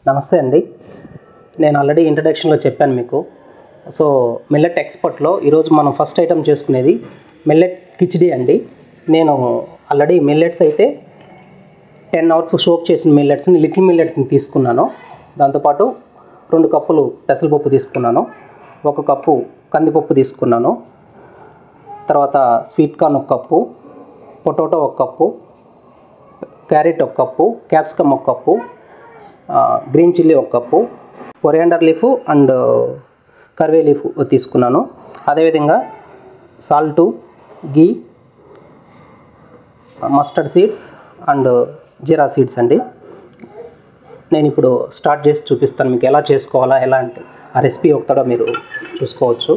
నమస్తే అండి నేను ఆల్రెడీ ఇంట్రడక్షన్లో చెప్పాను మీకు సో మిల్లెట్ ఎక్స్పర్ట్లో ఈరోజు మనం ఫస్ట్ ఐటమ్ చేసుకునేది మిల్లెట్ కిచిడి అండి నేను ఆల్రెడీ మిల్లెట్స్ అయితే టెన్ అవర్స్ సోక్ చేసిన మిల్లెట్స్ని లిటిల్ మిల్లెట్స్ని తీసుకున్నాను దాంతోపాటు రెండు కప్పులు పెసరపప్పు తీసుకున్నాను ఒక కప్పు కందిపప్పు తీసుకున్నాను తర్వాత స్వీట్ కార్న్ ఒక కప్పు పొటాటో ఒక కప్పు క్యారెట్ ఒక కప్పు క్యాప్సికమ్ ఒక కప్పు ఆ, గ్రీన్ చిల్లీ ఒక cup coriander leaf and curry leaf తీసుకున్నాను అదేవిధంగా salt ghee mustard seeds and jeera seeds అండి నేను ఇప్పుడు స్టార్ట్ చేసి చూపిస్తాను మీకు ఎలా చేసుకోవాలా ఎలా అంటే ఆ రెసిపీ ఒకటో మీరు చూసుకోవచ్చు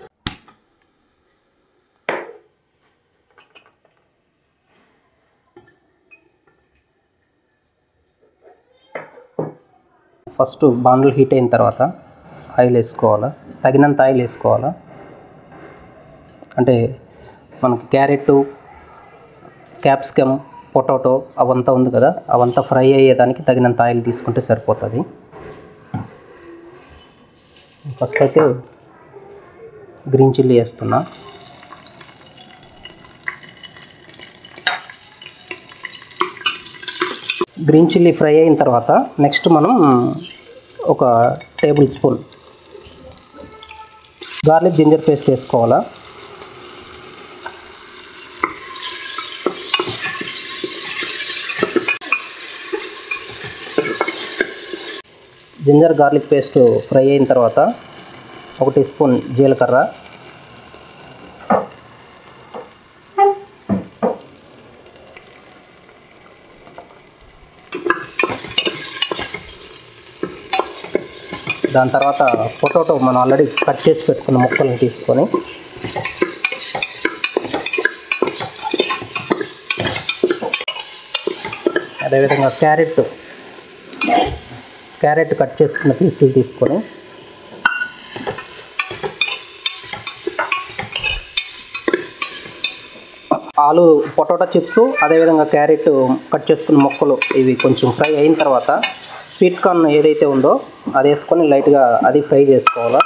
ఫస్ట్ బాండ్లు హీట్ అయిన తర్వాత ఆయిల్ వేసుకోవాలా తగినంత ఆయిల్ వేసుకోవాలా అంటే మనకి క్యారెట్ క్యాప్సికమ్ పొటాటో అవంతా ఉంది కదా అవంతా ఫ్రై అయ్యేదానికి తగినంత ఆయిల్ తీసుకుంటే సరిపోతుంది ఫస్ట్ అయితే గ్రీన్ చిల్లీ వేస్తున్నా గ్రీన్ చిల్లీ ఫ్రై అయిన తర్వాత నెక్స్ట్ మనం ఒక tablespoon garlic ginger paste వేసుకోవాలా జింజర్ గార్లిక్ పేస్ట్ ఫ్రై అయిన తర్వాత ఒక టీ స్పూన్ జీలకర్ర దాని తర్వాత పొటాటో మనం ఆల్రెడీ కట్ చేసి పెట్టుకున్న ముక్కలను తీసుకొని అదేవిధంగా క్యారెట్ క్యారెట్ కట్ చేసుకున్న పీసులు తీసుకొని ఆలు పొటాటో చిప్స్ అదేవిధంగా క్యారెట్ కట్ చేసుకున్న ముక్కలు ఇవి కొంచెం ఫ్రై అయిన తర్వాత స్వీట్ కార్న్ ఏదైతే ఉందో అది వేసుకొని లైట్గా అది ఫ్రై చేసుకోవాలా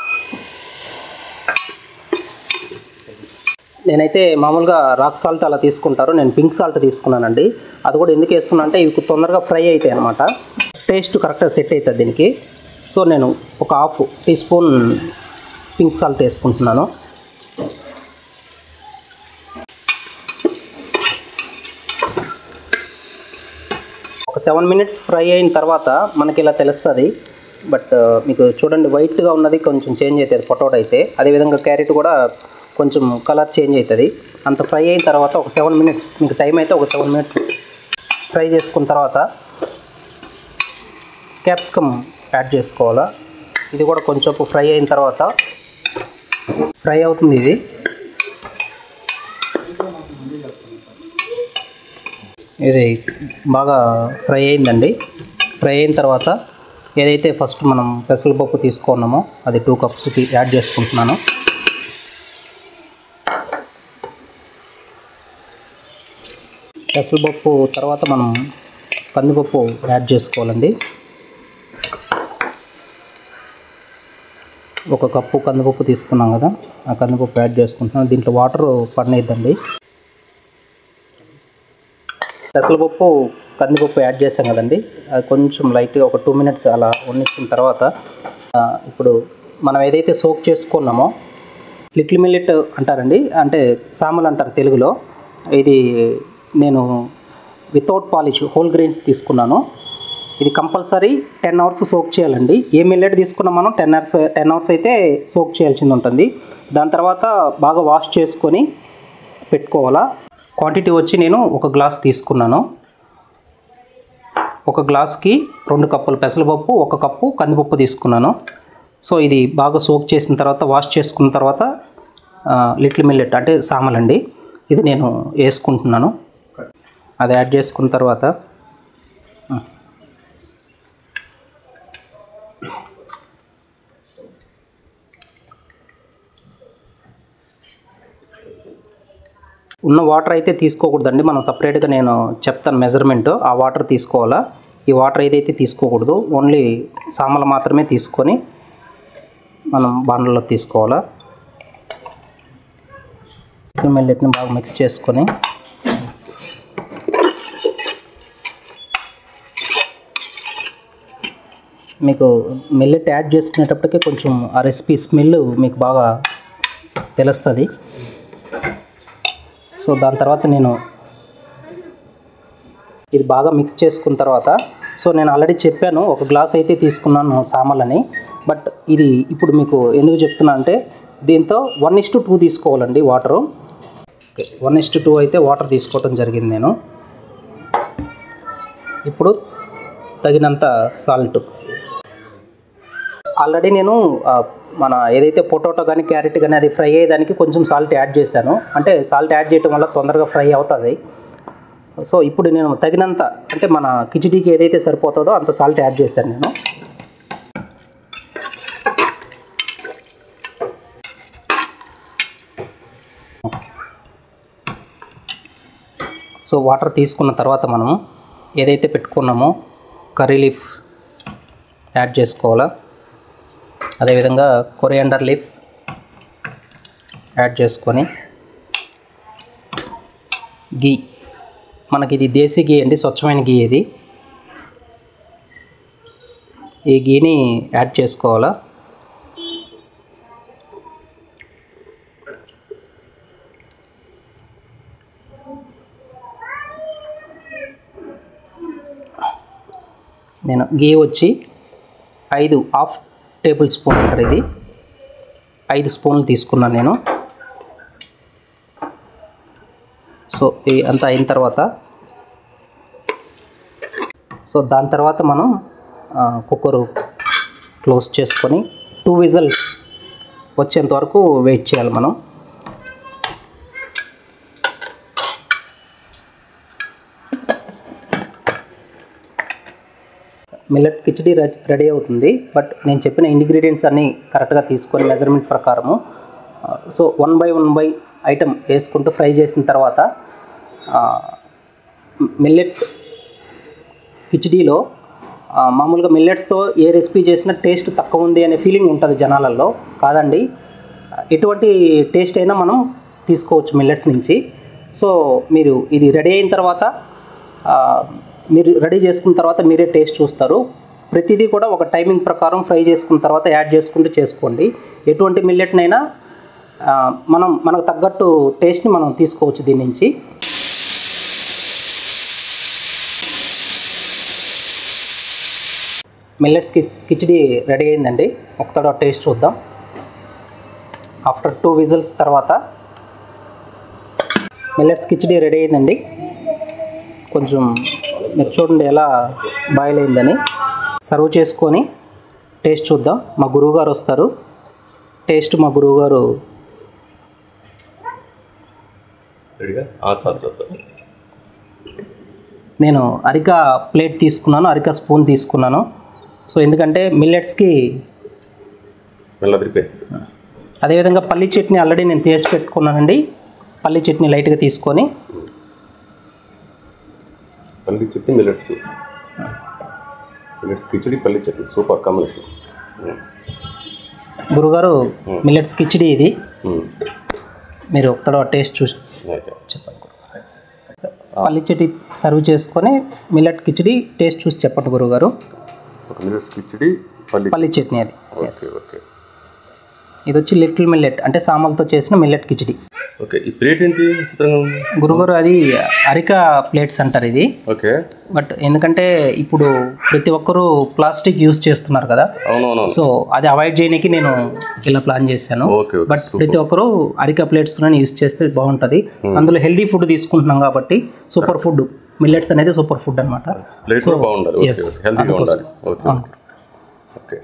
నేనైతే మామూలుగా రాక్ సాల్ట్ అలా తీసుకుంటారు నేను పింక్ సాల్ట్ తీసుకున్నానండి అది కూడా ఎందుకు వేస్తున్నా అంటే ఇవి తొందరగా ఫ్రై అవుతాయి అనమాట టేస్ట్ కరెక్ట్గా సెట్ అవుతుంది దీనికి సో నేను ఒక half teaspoon pink salt వేసుకుంటున్నాను ఒక సెవెన్ మినిట్స్ ఫ్రై అయిన తర్వాత మనకి ఇలా తెలుస్తుంది బట్ మీకు చూడండి వైట్గా ఉన్నది కొంచెం చేంజ్ అవుతుంది పొటాటో అయితే అదేవిధంగా క్యారెట్ కూడా కొంచెం కలర్ చేంజ్ అవుతుంది అంత ఫ్రై అయిన తర్వాత ఒక సెవెన్ మినిట్స్ మీకు టైం అయితే ఒక సెవెన్ మినిట్స్ ఫ్రై చేసుకున్న తర్వాత క్యాప్సికమ్ యాడ్ చేసుకోవాలా ఇది కూడా కొంచెం ఫ్రై అయిన తర్వాత ఫ్రై అవుతుంది ఇది ఇది బాగా ఫ్రై అయిందండి ఫ్రై అయిన తర్వాత ఏదైతే ఫస్ట్ మనం పెసరపప్పు తీసుకున్నామో అది టూ కప్స్ యాడ్ చేసుకుంటున్నాను పెసరపప్పు తర్వాత మనం కందిపప్పు యాడ్ చేసుకోవాలండి ఒక కప్పు కందిపప్పు తీసుకున్నాం కదా ఆ కందిపప్పు యాడ్ చేసుకుంటున్నాం దీంట్లో వాటర్ పడినద్దండి పెసరపప్పు కందిపప్పు యాడ్ చేసాం కదండి అది కొంచెం లైట్గా ఒక టూ మినిట్స్ అలా వండించిన తర్వాత ఆ, ఇప్పుడు మనం ఏదైతే సోక్ చేసుకున్నామో లిటిల్ మిల్లెట్ అంటారండి అంటే సామలు అంటారు తెలుగులో ఇది నేను వితౌట్ పాలిష్ హోల్ గ్రెయిన్స్ తీసుకున్నాను ఇది కంపల్సరీ టెన్ అవర్స్ సోక్ చేయాలండి ఏ మిల్లెట్ తీసుకున్నా మనం టెన్ అవర్స్ టెన్ అవర్స్ అయితే సోక్ చేయాల్సింది ఉంటుంది దాని తర్వాత బాగా వాష్ చేసుకొని పెట్టుకోవాలా క్వాంటిటీ వచ్చి నేను ఒక గ్లాస్ తీసుకున్నాను ఒక గ్లాస్కి రెండు కప్పులు పెసరపప్పు ఒక కప్పు కందిపప్పు తీసుకున్నాను సో ఇది బాగా సోక్ చేసిన తర్వాత వాష్ చేసుకున్న తర్వాత లిటిల్ మిల్లెట్ అంటే సామలండి ఇది నేను వేసుకుంటున్నాను అది యాడ్ చేసుకున్న తర్వాత ఉన్న వాటర్ అయితే తీసుకోకూడదండి మనం సపరేట్గా నేను చెప్తాను మెజర్మెంట్ ఆ వాటర్ తీసుకోవాలా ఈ వాటర్ ఏదైతే తీసుకోకూడదు ఓన్లీ సామలు మాత్రమే తీసుకొని మనం బాండల్లో తీసుకోవాలా మిల్లెట్ని బాగా మిక్స్ చేసుకొని మీకు మిల్లెట్ యాడ్ చేసుకునేటప్పటికే కొంచెం ఆ రెసిపీ స్మెల్ మీకు బాగా తెలుస్తుంది సో దాని తర్వాత నేను ఇది బాగా మిక్స్ చేసుకున్న తర్వాత సో నేను ఆల్రెడీ చెప్పాను ఒక గ్లాస్ అయితే తీసుకున్నాను సామలని బట్ ఇది ఇప్పుడు మీకు ఎందుకు చెప్తున్నా అంటే దీంతో వన్ ఇస్ టు టూ తీసుకోవాలండి water one is to two అయితే వాటర్ తీసుకోవటం జరిగింది నేను ఇప్పుడు తగినంత సాల్ట్ ఆల్రెడీ నేను ఆ, మన ఏదైతే పొటాటో కానీ క్యారెట్ కానీ అది ఫ్రై అయ్యేదానికి కొంచెం సాల్ట్ యాడ్ చేశాను అంటే సాల్ట్ యాడ్ చేయడం వల్ల తొందరగా ఫ్రై అవుతుంది సో ఇప్పుడు నేను తగినంత అంటే మన కిచిడీకి ఏదైతే సరిపోతుందో అంత సాల్ట్ యాడ్ చేశాను నేను సో వాటర్ తీసుకున్న తర్వాత మనము ఏదైతే పెట్టుకున్నామో కర్రీ లీఫ్ యాడ్ చేసుకోవాలా అదేవిధంగా కొరియాండర్ లీఫ్ యాడ్ చేసుకొని గీ మనకి ఇది దేశీ గీ అండి స్వచ్ఛమైన గీ ఇది ఈ గీని యాడ్ చేసుకోవాలా నేను గీ వచ్చి ఐదు హాఫ్ టేబుల్ స్పూన్ అంటారు ఇది ఐదు స్పూన్లు తీసుకున్నాను నేను సో ఈ అంతా అయిన తర్వాత సో దాని తర్వాత మనం కుక్కరు క్లోజ్ చేసుకొని టూ విజల్స్ వచ్చేంత వరకు వెయిట్ చేయాలి మనం మిల్లెట్ కిచడీ రె- రెడీ అవుతుంది బట్ నేను చెప్పిన ఇంగ్రీడియంట్స్ అన్నీ కరెక్ట్గా తీసుకొని మెజర్మెంట్ ప్రకారము ఆ, so one by one by item వేసుకుంటూ ఫ్రై చేసిన తర్వాత ఆ, మిల్లెట్ కిచడీలో ఆ, మామూలుగా మిల్లెట్స్తో ఏ రెసిపీ చేసినా టేస్ట్ తక్కువ ఉంది అనే ఫీలింగ్ ఉంటుంది జనాలలో కాదండి ఎటువంటి టేస్ట్ అయినా మనం తీసుకోవచ్చు మిల్లెట్స్ నుంచి సో మీరు ఇది రెడీ అయిన తర్వాత ఆ, మీరు రెడీ చేసుకున్న తర్వాత మీరే టేస్ట్ చూస్తారు ప్రతిదీ కూడా ఒక టైమింగ్ ప్రకారం ఫ్రై చేసుకున్న తర్వాత యాడ్ చేసుకుంటూ చేసుకోండి ఎటువంటి మిల్లెట్నైనా ఆ, మనం మనకు తగ్గట్టు టేస్ట్ని మనం తీసుకోవచ్చు దీని నుంచి మిల్లెట్స్ కి కిచిడి రెడీ అయిందండి ఒకసారి టేస్ట్ చూద్దాం ఆఫ్టర్ టూ విజిల్స్ తర్వాత మిల్లెట్స్ కిచిడి రెడీ అయిందండి కొంచెం మీరు చూడండి ఎలా బాయిల్ అయిందని సర్వ్ చేసుకొని టేస్ట్ చూద్దాం మా గురువుగారు వస్తారు టేస్ట్ మా గురువుగారు రెడీగా చాలు చాలు చాలు. నేను అరిక ప్లేట్ తీసుకున్నాను అరిక స్పూన్ తీసుకున్నాను సో ఎందుకంటే మిల్లెట్స్కి స్మెల్ అదిరిపోయి అదేవిధంగా పల్లి చట్నీ ఆల్రెడీ నేను చేసి పెట్టుకున్నానండి పల్లి చట్నీ లైట్గా తీసుకొని పల్లి చట్నీ మిల్లెట్స్ మిల్లెట్స్ కిచడి పల్లి చట్నీ సూపర్ కాంబినేషన్ గురుగారు మిల్లెట్స్ కిచిడి ఇది మీరు ఒక్కడో టేస్ట్ చూసి అయితే చెప్పండి పల్లి చట్నీ సర్వ్ చేసుకొని మిల్లెట్ కిచిడి టేస్ట్ చూసి చెప్పండి గురుగారు ఒక మిల్లెట్స్ కిచడి పల్లి పల్లి చట్నీ అది ఓకే ఓకే ఇది వచ్చి లిటిల్ మిల్లెట్ అంటే సామలతో చేసిన మిల్లెట్ కిచిడి ఓకే ఈ ప్లేట్ ఏంటి చిత్రంగా ఉంది గురుగారు అది అరిక ప్లేట్స్ అంటారు ఇది ఓకే బట్ ఎందుకంటే ఇప్పుడు ప్రతి ఒక్కరూ ప్లాస్టిక్ యూస్ చేస్తున్నారు కదా అవునవును సో అది అవాయిడ్ చేయడానికి నేను ఇలా ప్లాన్ చేశాను ఓకే ఓకే బట్ ప్రతి ఒక్కరూ అరిక ప్లేట్స్ యూస్ చేస్తే బాగుంటుంది అందులో హెల్దీ ఫుడ్ తీసుకుంటున్నాం కాబట్టి సూపర్ ఫుడ్ మిల్లెట్స్ అనేది సూపర్ ఫుడ్ అనమాట ప్లేట్ కూడా బాగుండాలి ఓకే yes, హెల్తీగా అందుకోసం. ఉండాలి ఓకే ఓకే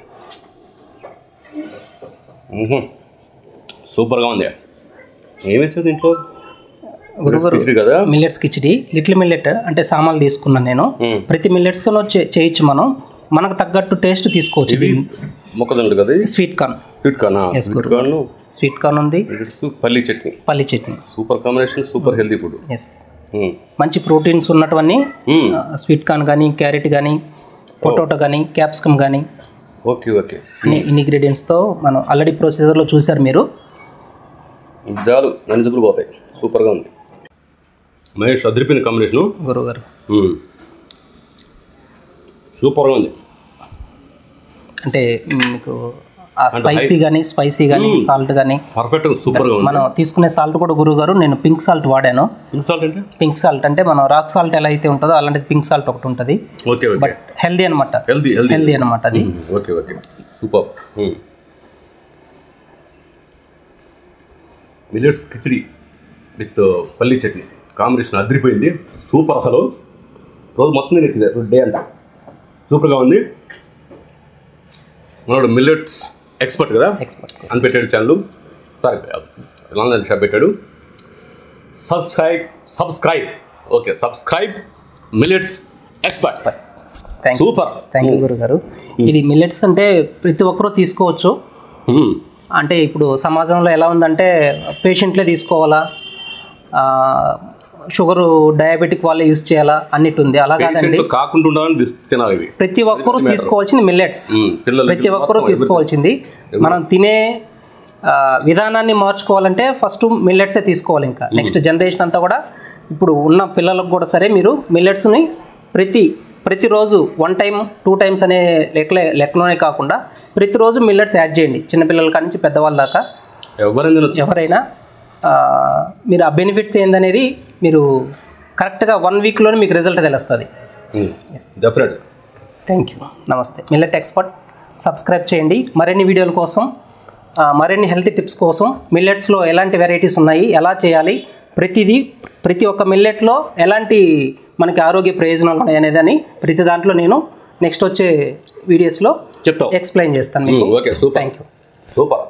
మ్మ్హ్మ్. సూపర్గా ఉంది ఏం వేస్తుంది ఇంట్లో గురుగారు కిచడి కదా మిల్లెట్స్ కిచిడి లిటిల్ మిల్లెట్ అంటే సామాన్లు తీసుకున్నాను నేను మ్మ్. ప్రతి మిల్లెట్స్తోనూ చేయొచ్చు మనం మనకు తగ్గట్టు టేస్ట్ తీసుకోవచ్చు ఇది మొక్కజొన్నలు కదా ఇది స్వీట్ కార్న్ స్వీట్ కార్నా Yes, sweet corn sweet corn ఉంది మిల్లెట్స్ పల్లి చట్నీ పల్లి chutney super combination super healthy food yes మంచి ప్రోటీన్స్ ఉన్నటువన్నీ స్వీట్ కార్న్ కానీ క్యారెట్ కానీ పొటాటో కానీ క్యాప్సికమ్ కానీ ఓకే ఓకే అన్ని ఇంగ్రీడియంట్స్తో మనం ఆల్రెడీ ప్రొసీజర్లో చూశారు మీరు జాలు అన్ని జబ్బులు పోతాయి సూపర్గా ఉంది మహేష్ అదిరిపోయిన కాంబినేషను గురువుగారు మ్మ్. సూపర్గా ఉంది అంటే మీకు ఆ స్పైసీ కానీ స్పైసీ కానీ సాల్ట్ కానీ పర్ఫెక్ట్గా సూపర్గా ఉంది మనం తీసుకునే సాల్ట్ కూడా గురువుగారు నేను పింక్ సాల్ట్ వాడాను ఇన్సాల్ట్ అంటే పింక్ సాల్ట్ అంటే మనం రాక్ సాల్ట్ ఎలా అయితే ఉంటుందో అలాంటిది పింక్ సాల్ట్ ఒకటి ఉంటుంది ఓకే ఓకే బట్ హెల్దీ అనమాట హెల్దీ హెల్దీ హెల్దీ అనమాట అది okay okay super millets khichdi with పల్లీ చట్నీ కాంబినేషన్ అదిరిపోయింది సూపర్ అసలు రోజు మొత్తం నేను ఇచ్చింది డే అంతా సూపర్గా ఉంది మనోడు మిల్లెట్స్ ఎక్స్పర్ట్ కదా ఎక్స్పర్ట్ అని పెట్టాడు ఛానల్ సారీ ఆన్లైన్ షాప్ పెట్టాడు subscribe subscribe okay subscribe millets expert thank you super thank you గురుగారు ఇది మిల్లెట్స్ అంటే ప్రతి ఒక్కరూ తీసుకోవచ్చు అంటే ఇప్పుడు సమాజంలో ఎలా ఉందంటే పేషెంట్లే తీసుకోవాలా ఆ, షుగరు డయాబెటిక్ వాళ్ళే యూస్ చేయాలా అన్నిటి ఉంది అలా కాదండి పేషెంట్లు కాకుండా ఉండాలని దిస్- తినాలి ఇవి ప్రతి ఒక్కరూ తీసుకోవాల్సింది మిల్లెట్స్ మ్మ్. పిల్లలకి ప్రతి ఒక్కరూ తీసుకోవాల్సింది మనం తినే ఆ, విధానాన్ని మార్చుకోవాలంటే ఫస్ట్ మిల్లెట్సే తీసుకోవాలి ఇంకా నెక్స్ట్ జనరేషన్ అంతా కూడా ఇప్పుడు ఉన్న పిల్లలకు కూడా సరే మీరు మిల్లెట్స్ని ప్రతి ప్రతిరోజు వన్ టైం టూ టైమ్స్ అనే లెక్కలే లెక్కలోనే కాకుండా ప్రతిరోజు మిల్లెట్స్ యాడ్ చేయండి చిన్నపిల్లల కాడి నుంచి పెద్దవాళ్ళ దాకా ఎవరైనా తినొచ్చు ఎవరైనా ఆ, మీరు ఆ బెనిఫిట్స్ ఏందనేది మీరు కరెక్ట్గా వన్ వీక్లోనే మీకు రిజల్ట్ తెలుస్తుంది డెఫినెట్ థ్యాంక్ యూ నమస్తే మిల్లెట్ ఎక్స్పర్ట్ సబ్స్క్రైబ్ చేయండి మరిన్ని వీడియోల కోసం ఆ, మరిన్ని హెల్తీ టిప్స్ కోసం మిల్లెట్స్లో ఎలాంటి వెరైటీస్ ఉన్నాయి ఎలా చేయాలి ప్రతిదీ ప్రతి ఒక్క మిల్లెట్లో ఎలాంటి మనకి ఆరోగ్య ప్రయోజనాలు ఉన్నాయి అనేది అని ప్రతి దాంట్లో నేను నెక్స్ట్ వచ్చే వీడియోస్లో చెప్తావు ఎక్స్ప్లెయిన్ చేస్తాను మీకు okay super thank you super